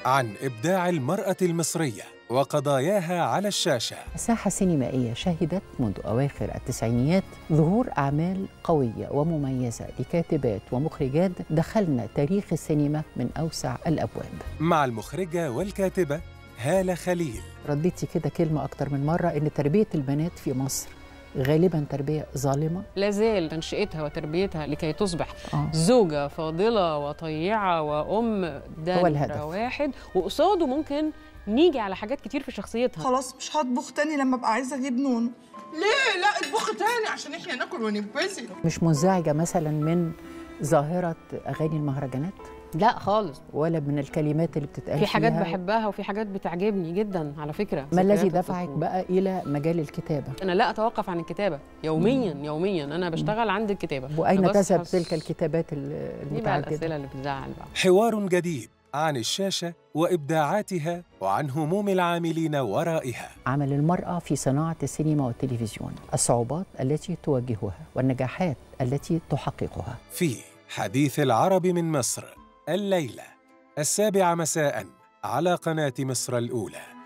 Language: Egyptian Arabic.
عن إبداع المرأة المصرية وقضاياها على الشاشة ساحة سينمائية شهدت منذ أواخر التسعينيات ظهور أعمال قوية ومميزة لكاتبات ومخرجات دخلنا تاريخ السينما من أوسع الأبواب مع المخرجة والكاتبة هالة خليل رديتي كده كلمة أكتر من مرة إن تربية البنات في مصر غالبا تربية ظالمة لا زال تنشئتها وتربيتها لكي تصبح آه. زوجة فاضلة وطيعة وأم ده هو نمرة الهدف. واحد وقصاده ممكن نيجي على حاجات كتير في شخصيتها خلاص مش هطبخ تاني لما ابقى عايزه اجيب نونو ليه لا اطبخي تاني عشان احنا ناكل ونبسط مش منزعجة مثلا من ظاهرة أغاني المهرجانات لا خالص ولا من الكلمات اللي بتتقال في حاجات فيها. بحبها وفي حاجات بتعجبني جدا على فكرة ما الذي ذكريات دفعك الطفولة. بقى إلى مجال الكتابة أنا لا أتوقف عن الكتابة يوميا يوميا أنا بشتغل عند الكتابة وأين بصحى تذهب الص- تلك الكتابات ال- دي بقى المتعددة الأسئلة اللي بتزعل بقى حوار جديد عن الشاشة وإبداعاتها وعن هموم العاملين ورائها عمل المرأة في صناعة السينما والتلفزيون الصعوبات التي تواجهها والنجاحات التي تحققها في حديث العرب من مصر الليلة السابعة مساء على قناة مصر الأولى